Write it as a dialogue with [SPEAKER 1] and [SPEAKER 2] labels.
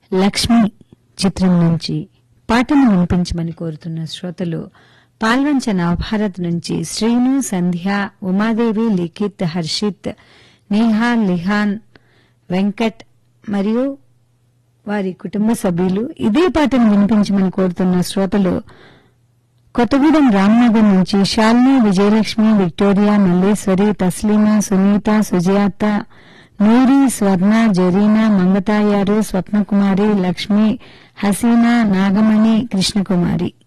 [SPEAKER 1] లక్ష్మి చిత్రం నుంచి పాటను వినిపించమని కోరుతున్న శ్రోతలు పాల్వంచ నవభారత్ నుంచి శ్రీను సంధ్య ఉమాదేవి లిఖిత్ హర్షిత్ నేహాల్ లిహాన్ వెంకట్ మరియు వారి కుటుంబ సభ్యులు ఇదే పాటను వినిపించమని కోరుతున్న శ్రోతలు కొత్తగూడెం రామ్నగర్ నుంచి శాలిని విజయలక్ష్మి విక్టోరియా మల్లేశ్వరి తస్లీమా సునీత సుజాత నూరి స్వర్ణ జరీనా మంగతాయారు స్వప్నకుమారి లక్ష్మి హసీనా నాగమణి కృష్ణకుమారి